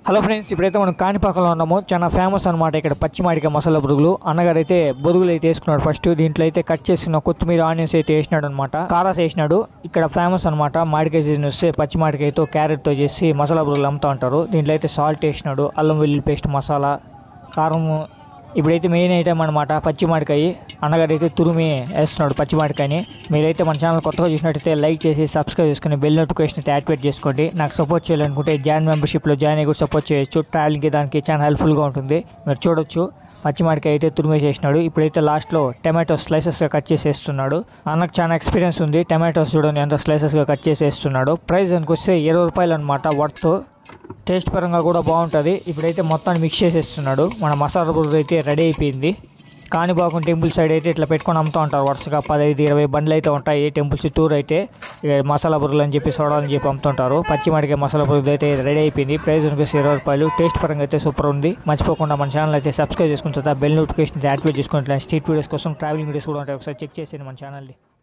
hello friends ఇప్పుడైతే మనం కాణిపాకంలో ఉన్నాము చాలా ఫేమస్ అనమాట ఇక్కడ పచ్చి మామిడికాయ మసాలా పురుగులు అన్నగారు అయితే బొరుగులు అయితే వేసుకున్నాడు ఫస్ట్ దీంట్లో అయితే కట్ చేసిన కొత్తిమీర ఆనియన్స్ అయితే వేసినాడు అనమాట కారాస్ వేసినాడు ఇక్కడ ఫేమస్ అనమాట మామిడికాయ సీజన్ వస్తే పచ్చి మామిడికాయతో క్యారెట్తో చేసి మసాలా పురుగులు అమ్ముతూ ఉంటారు దీంట్లో అయితే సాల్ట్ వేసినాడు అల్లం వెల్లుల్లి పేస్ట్ మసాలా కారం ఇప్పుడైతే మెయిన్ ఐటమ్ అనమాట పచ్చి మామిడికాయ అన్నగారు అయితే తురిమి వేస్తున్నాడు పచ్చి మామిడికాయని మీరైతే మన ఛానల్ కొత్తగా చూసినట్టయితే లైక్ చేసి సబ్స్క్రైబ్ చేసుకుని బెల్ నోటిఫికేషన్ అయితే యాక్టివేట్ చేసుకోండి నాకు సపోర్ట్ చేయాలనుకుంటే జాయిన్ మెంబర్షిప్లో జాయిన్ అయ్యి కూడా సపోర్ట్ చేయొచ్చు ట్రావెలింగ్కి దానికి చాలా హెల్ప్ఫుల్గా ఉంటుంది మీరు చూడొచ్చు పచ్చి మామిడికాయ అయితే తురిమి చేసినాడు ఇప్పుడైతే లాస్ట్లో టమాటో స్లైసెస్గా కట్ చేసి వేస్తున్నాడు అన్నకు చాలా ఎక్స్పీరియన్స్ ఉంది టమాటోస్ చూడండి ఎంత స్లైసెస్గా కట్ చేసి వేస్తున్నాడు ప్రైస్ దానికి వస్తే ఇరవై రూపాయలు అనమాట వర్త్ టేస్ట్ పరంగా కూడా బాగుంటుంది ఇప్పుడైతే మొత్తాన్ని మిక్స్ చేసేస్తున్నాడు మన మసాలా బుర్ర అయితే రెడీ అయిపోయింది కాణిపాకం టెంపుల్ సైడ్ అయితే ఇట్లా పెట్టుకొని అమ్ముతూ ఉంటారు వరుసగా పదహైదు ఇరవై బండ్లు అయితే ఉంటాయి టెంపుల్ చుట్టూరు అయితే ఇక మసాలా బుర్రలు అని చెప్పి సోడాలని చెప్పి అమ్ముతుంటారు పచ్చి మాడికాయ మసాలా బుర్రలు అయితే రెడీ అయిపోయింది ప్రైస్ వచ్చేసి ఇరవై రూపాయలు టేస్ట్ పరంగా అయితే సూపర్ ఉంది మర్చిపోకుండా మన ఛానల్ అయితే సబ్స్క్రైబ్ చేసుకున్న తర్వాత బెల్ నోటిఫికేషన్ యాక్టివేట్ చేసుకుంటే స్ట్రీట్ వీడియోస్ కోసం ట్రావెలింగ్ వీడియోస్ కూడా ఉంటాయి ఒకసారి చెక్ చేసేయండి మన ఛానల్ని